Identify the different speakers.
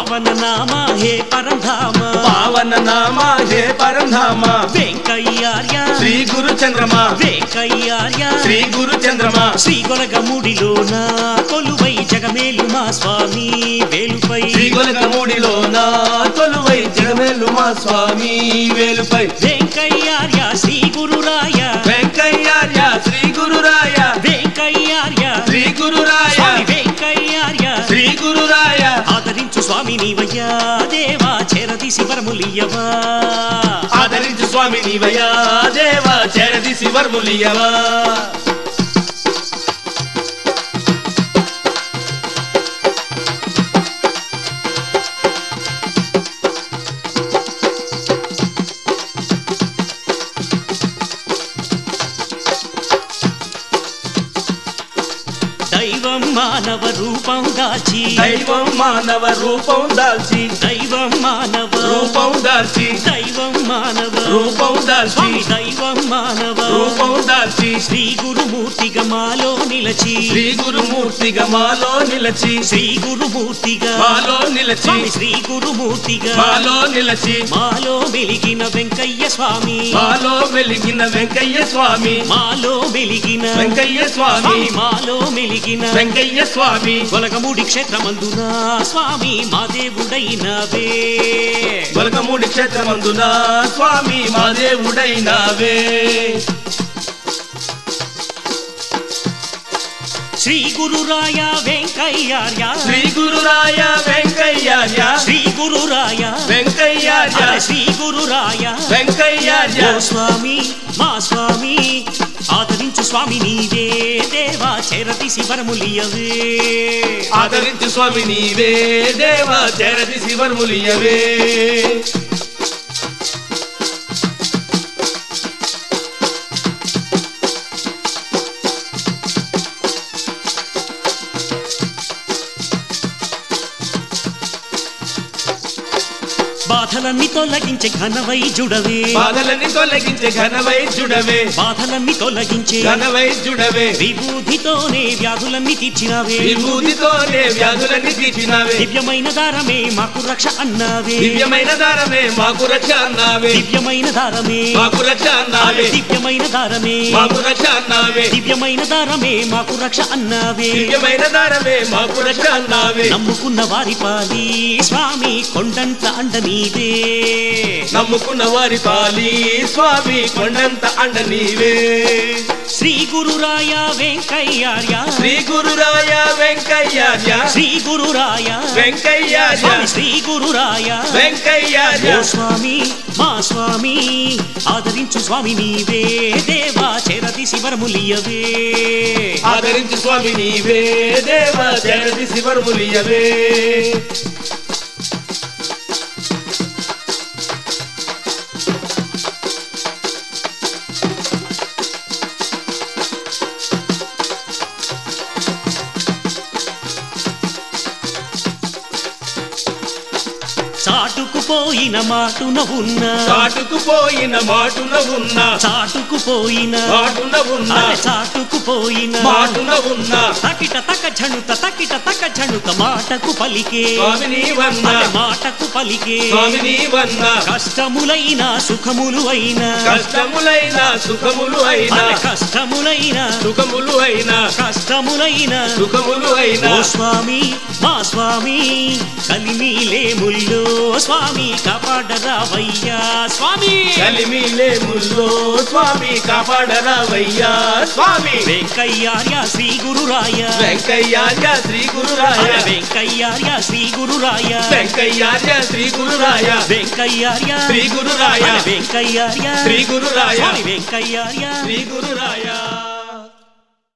Speaker 1: పావన నామ హే పరంధామ
Speaker 2: పావన నామ హే పరంధామ
Speaker 1: వెంకయ్యార్య
Speaker 2: శ్రీ గురు చంద్రమా
Speaker 1: వెంకయ్యార్య
Speaker 2: శ్రీ గురు చంద్రమా
Speaker 1: శ్రీ గొలగముడిలోన కొలువై జగమేలు మా స్వామి వేలుపై
Speaker 2: శ్రీ గొలకమూడిలో నా కొలువై జగమేలు మా స్వామి వేలుపై
Speaker 1: వెంకయ్యార్య శ్రీ గురురాయ
Speaker 2: వెంకయ్యార్య శ్రీ గురురాయ
Speaker 1: వెంకయ్యార్య
Speaker 2: శ్రీ గురురాయ
Speaker 1: స్వామి వెంకయ్యార్య
Speaker 2: శ్రీ గురురాయ
Speaker 1: ఆదరించు స్వామి నీవయ్యా దేవా చేరదీసి వరములియవా
Speaker 2: ఆదరించు స్వామి నీవయ్యా దేవ చేరది శివర్ములియవా
Speaker 1: దైవం మానవ రూపం దాల్చి
Speaker 2: దైవం మానవ రూపం దాల్చి
Speaker 1: దైవం మానవ
Speaker 2: రూపం దాల్చి
Speaker 1: దైవం మానవ
Speaker 2: రూపం దాల్చి
Speaker 1: స్వామి దైవం మానవ
Speaker 2: రూపం దాల్చి
Speaker 1: శ్రీ గురుమూర్తిగా మాలో నిలచి
Speaker 2: శ్రీ గురుమూర్తిగా మాలో నిలచి
Speaker 1: శ్రీ గురుమూర్తిగా
Speaker 2: మాలో నిలచి
Speaker 1: స్వామి శ్రీ గురుమూర్తిగా
Speaker 2: మాలో నిలచి
Speaker 1: మాలో వెలిగిన వెంకయ్య స్వామి
Speaker 2: మాలో వెలిగిన వెంకయ్య స్వామి
Speaker 1: మాలో వెలిగిన
Speaker 2: వెంకయ్య స్వామి
Speaker 1: స్వామి మాలో మెలిగిన
Speaker 2: వెంకయ్య స్వామి
Speaker 1: గొలగముడి క్షేత్రమందున స్వామి మా దేవుడైనవే
Speaker 2: గొలకమూడి క్షేత్రమందున స్వామి మా దేవుడైనావే
Speaker 1: శ్రీ గురురాయ వెంకయ్యార్య
Speaker 2: శ్రీ గురురాయ వెంకయ్యార్య
Speaker 1: శ్రీ గురురాయ
Speaker 2: వెంకయ్యార్య
Speaker 1: అరే శ్రీ గురురాయ
Speaker 2: వెంకయ్యార్య
Speaker 1: ఓ స్వామి మా స్వామి ఆదరించు స్వామి నీవే దేవా చేరతి శివరములియవే
Speaker 2: ఆదరించు స్వామి నీవే దేవ చేరది శివర్ములియవే
Speaker 1: బాధలన్నీ తొలగించే ఘనవై జుడవే
Speaker 2: బాధలన్నీ తొలగించే ఘనవై జుడవే
Speaker 1: బాధలన్నీ తొలగించే
Speaker 2: ఘనవై జుడవే
Speaker 1: విభూతితోనే వ్యాధులన్నీ తీర్చినవే
Speaker 2: విభూతితోనే వ్యాధులన్నీ తీర్చినావే
Speaker 1: దివ్యమైన దారమే మాకు రక్ష అన్నావే
Speaker 2: దివ్యమైన దారమే మాకు రక్ష అన్నావే
Speaker 1: దివ్యమైన దారమే
Speaker 2: మాకు రక్ష అన్నావే
Speaker 1: దివ్యమైన దారమే
Speaker 2: మాకు రక్ష అన్నావే
Speaker 1: దివ్యమైన దారమే మాకు రక్ష అన్నావే
Speaker 2: దివ్యమైన దారమే మాకు రక్ష అన్నావే
Speaker 1: నమ్ముకున్న వారి పాలి స్వామి కొండంత అండ నీవే
Speaker 2: నమ్ముకున్న వారి పాలి స్వామి కొండంత అండ నీవే
Speaker 1: శ్రీ గురురాయ వెంకయ్యార్య
Speaker 2: శ్రీ గురురాయ వెంకయ్యార్య
Speaker 1: శ్రీ గురురాయ
Speaker 2: వెంకయ్యార్య
Speaker 1: స్వామి శ్రీ గురురాయ
Speaker 2: వెంకయ్యార్య
Speaker 1: ఓ స్వామి మా స్వామి ఆదరించు స్వామి నీవే దేవా చేరతి శివరములియవే
Speaker 2: ఆదరించు స్వామి నీవే దేవ జగతి శివర్ములియవే
Speaker 1: చాటుకుపోయిన మాటున ఉన్న
Speaker 2: చాటుకుపోయిన మాటున ఉన్న
Speaker 1: చాటుకుపోయిన
Speaker 2: మాటున ఉన్న
Speaker 1: అరే చాటుకుపోయిన
Speaker 2: మాటున ఉన్న
Speaker 1: తకిట తక ఝణుత తకిట తక ఝణుత మాటకు పలికే
Speaker 2: స్వామిని వన్న
Speaker 1: అరే మాటకు పలికే
Speaker 2: స్వామిని వన్న
Speaker 1: కష్టములైన సుఖములు అయినా
Speaker 2: కష్టములైన సుఖములు అయిన
Speaker 1: అరే కష్టములైన
Speaker 2: సుఖములు అయిన
Speaker 1: కష్టములైన
Speaker 2: సుఖములు అయిన
Speaker 1: ఓ స్వామి మా స్వామి కలిమిలే ముల్లో స్వామి కాపాడరావయ్యా స్వామి
Speaker 2: కలిమిలే ముల్లో స్వామి కాపాడరావయ్యా స్వామి
Speaker 1: వెంకయ్యార్య శ్రీ గురురాయ
Speaker 2: వెంకయ్యార్య శ్రీ గురురాయ
Speaker 1: అరే వెంకయ్యార్య శ్రీ గురురాయ
Speaker 2: వెంకయ్యార్య శ్రీ గురురాయ
Speaker 1: వెంకయ్యార్య
Speaker 2: శ్రీ గురురాయ
Speaker 1: అరే వెంకయ్యార్య
Speaker 2: శ్రీ గురురాయ
Speaker 1: స్వామి వెంకయ్యార్య
Speaker 2: శ్రీ గురురాయ